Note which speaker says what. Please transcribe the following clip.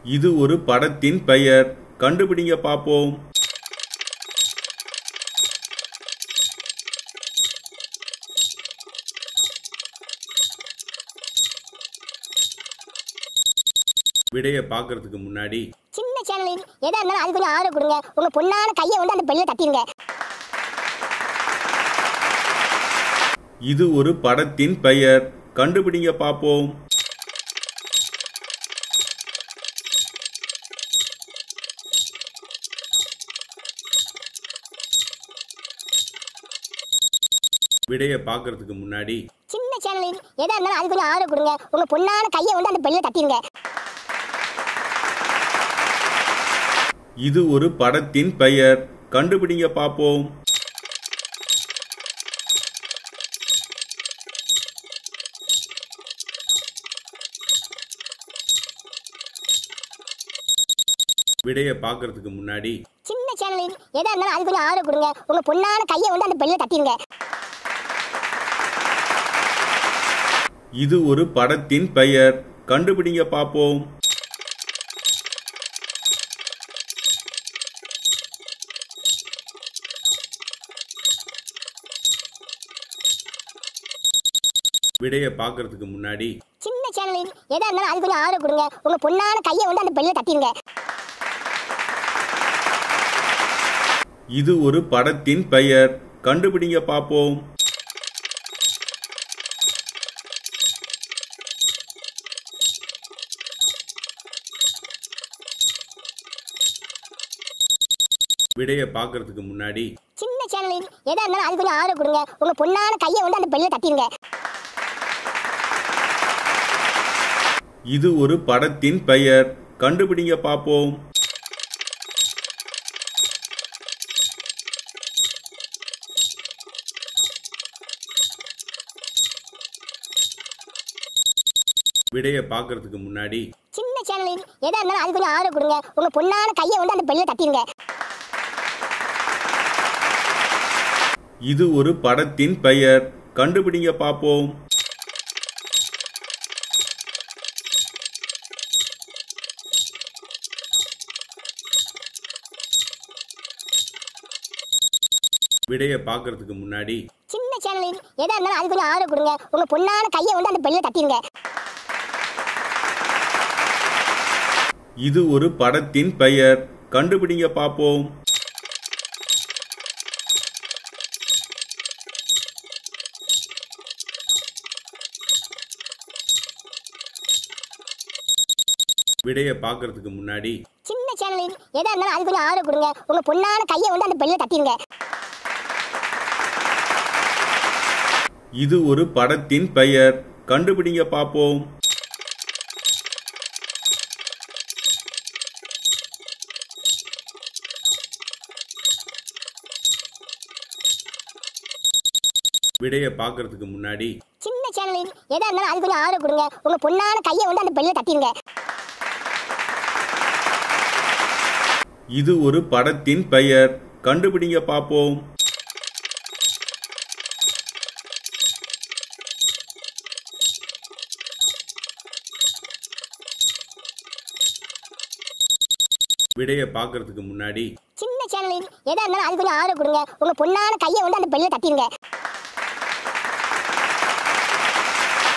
Speaker 1: இது ஒரு படத்தின் பெயர் கண்டுபிடிங்க பாப்போம் விடைய பார்க்கறதுக்கு முன்னாடி
Speaker 2: சின்ன சேனல் எதா இருந்தாலும் அது கொஞ்சம் ஆதரவு கொடுங்க உங்க பொண்ணான கையை வந்து அந்த பெல்ல தட்டிடுங்க
Speaker 1: இது ஒரு படத்தின் பெயர் கண்டுபிடிங்க பாப்போம் விடைய பார்க்கறதுக்கு முன்னாடி
Speaker 2: சின்ன சேனல் எதா இருந்தாலும் அது கொஞ்சம் ஆதரவு கொடுங்க உங்க பொண்ணான கையை வந்து அந்த பெல்ல தட்டிடுங்க
Speaker 1: இது ஒரு படத்தின் பெயர் கண்டுபிடிங்க பாப்போம் விடைய பார்க்கறதுக்கு முன்னாடி
Speaker 2: சின்ன சேனல் எதா இருந்தாலும் அது கொஞ்சம் ஆதரவு கொடுங்க உங்க பொண்ணான கையை வந்து அந்த பெல்ல தட்டிடுங்க
Speaker 1: இது ஒரு படத்தின் பெயர் கண்டுபிடிங்க பாப்போம் விடைய பார்க்கறதுக்கு முன்னாடி
Speaker 2: சின்ன சேனல் எதா இருந்தாலும் அது கொஞ்சம் ஆதரவு கொடுங்க உங்க பொண்ணான கையை வந்து அந்த பெல்ல தட்டிடுங்க
Speaker 1: இது ஒரு படத்தின் பெயர் கண்டுபிடிங்க பாப்போம் விடைய பார்க்கறதுக்கு முன்னாடி
Speaker 2: சின்ன சேனல் எதா இருந்தாலும் அது கொஞ்சம் ஆதரவு கொடுங்க உங்க பொண்ணான கையை வந்து அந்த பெல்ல தட்டிடுங்க
Speaker 1: இது ஒரு படத்தின் பெயர் கண்டுபிடிங்க பாப்போம் விடைய பார்க்கறதுக்கு முன்னாடி
Speaker 2: சின்ன சேனல் எதா இருந்தாலும் அது கொஞ்சம் ஆதரவு கொடுங்க உங்க பொண்ணான கையை வந்து அந்த பெல்ல தட்டிடுங்க
Speaker 1: இது ஒரு படத்தின் பெயர் கண்டுபிடிங்க பாப்போம் விடைய பார்க்கறதுக்கு முன்னாடி
Speaker 2: சின்ன சேனல் எதா இருந்தாலும் அது கொஞ்சம் ஆதரவு கொடுங்க உங்க பொண்ணான கையை வந்து அந்த பெல்ல தட்டிடுங்க
Speaker 1: இது ஒரு படத்தின் பெயர் கண்டுபிடிங்க பாப்போம் விடைய பார்க்கறதுக்கு முன்னாடி
Speaker 2: சின்ன சேனல் எதா இருந்தாலும் அது கொஞ்சம் ஆதரவு கொடுங்க உங்க பொண்ணான கையை வந்து அந்த பெல்ல தட்டிடுங்க
Speaker 1: இது ஒரு படத்தின் பெயர் கண்டுபிடிங்க பாப்போம் விடைய பார்க்கறதுக்கு முன்னாடி
Speaker 2: சின்ன சேனல் எதா இருந்தாலும் அது கொஞ்சம் ஆதரவு கொடுங்க உங்க பொண்ணான கையை வந்து அந்த பெல்ல தட்டிடுங்க
Speaker 1: இது ஒரு படத்தின் பெயர் கண்டுபிடிங்க பாப்போம் விடைய பார்க்கறதுக்கு முன்னாடி
Speaker 2: சின்ன சேனல் எதா இருந்தாலும் அது கொஞ்சம் ஆதரவு கொடுங்க உங்க பொண்ணான கையை வந்து அந்த பெல்ல தட்டிடுங்க